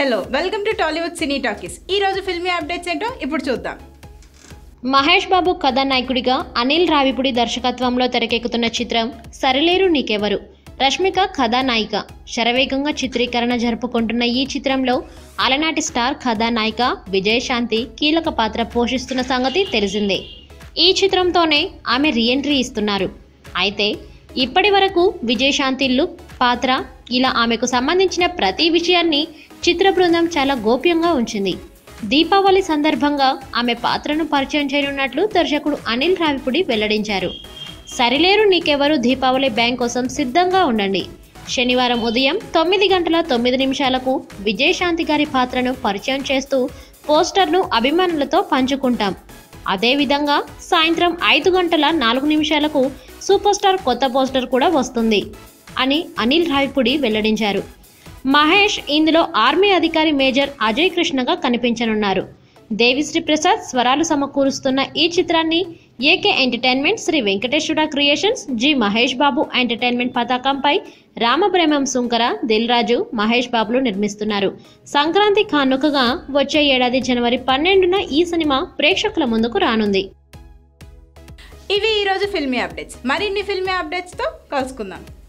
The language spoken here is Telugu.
hello welcome to Tollywood cine talkies ఈ రోజు ఫిల్మీ అప్డేట్స్ ఏంటో ఇప్పుడు చూద్దాం మహేష్ బాబు కథానాయకుడిగా అనిల్ రావిపుడి దర్శకత్వంలో తెరకెక్కుతున్న చిత్రం సరిలేరు నీకెవరు రష్మిక కథానాయిక శరవేగంగా చిత్రీకరణ జరుపుకుంటున్న ఈ చిత్రంలో అలనాటి స్టార్ కథానాయిక విజయశాంతి కీలక పాత్ర పోషిస్తున్న సంగతి తెలిసిందే ఈ చిత్రంతోనే ఆమె రీఎంట్రీ ఇస్తున్నారు అయితే ఇప్పటి వరకు విజయశాంతి లుక్ పాత్ర ఇలా ఆమెకు సంబంధించిన ప్రతి విషయాన్ని చిత్ర బృందం చాలా గోప్యంగా ఉంచింది దీపావళి సందర్భంగా ఆమె పాత్రను పరిచయం చేయనున్నట్లు దర్శకుడు అనిల్ రావిపుడి వెల్లడించారు సరిలేరు నీకెవరు దీపావళి బ్యాంక్ కోసం సిద్ధంగా ఉండండి శనివారం ఉదయం తొమ్మిది గంటల తొమ్మిది నిమిషాలకు విజయశాంతి గారి పాత్రను పరిచయం చేస్తూ పోస్టర్ను అభిమానులతో పంచుకుంటాం అదేవిధంగా సాయంత్రం ఐదు గంటల నాలుగు నిమిషాలకు సూపర్ స్టార్ కొత్త పోస్టర్ కూడా వస్తుంది అని అనిల్ రావిపుడి వెల్లడించారు మహేష్ ఇందులో ఆర్మీ అధికారి మేజర్ అజయ్ కృష్ణగా కనిపించనున్నారు దేవిశ్రీ ప్రసాద్ స్వరాలు సమకూరుస్తున్న ఈ చిత్రాన్ని AK entertainment Sri Venkateswara creations G Mahesh Babu entertainment పతాకంపై రామబ్రహ్మం సుంకర దిల్ రాజు మహేష్ బాబులు నిర్మిస్తున్నారు సంక్రాంతి కానుకగా వచ్చే ఏడాది జనవరి పన్నెండున ఈ సినిమా ప్రేక్షకుల ముందుకు రానుంది ఇవి ఈ రోజు ఫిల్మీ అప్డేట్స్ మరిన్ని ఫిల్మీ అప్డేట్స్తో కలుసుకుందాం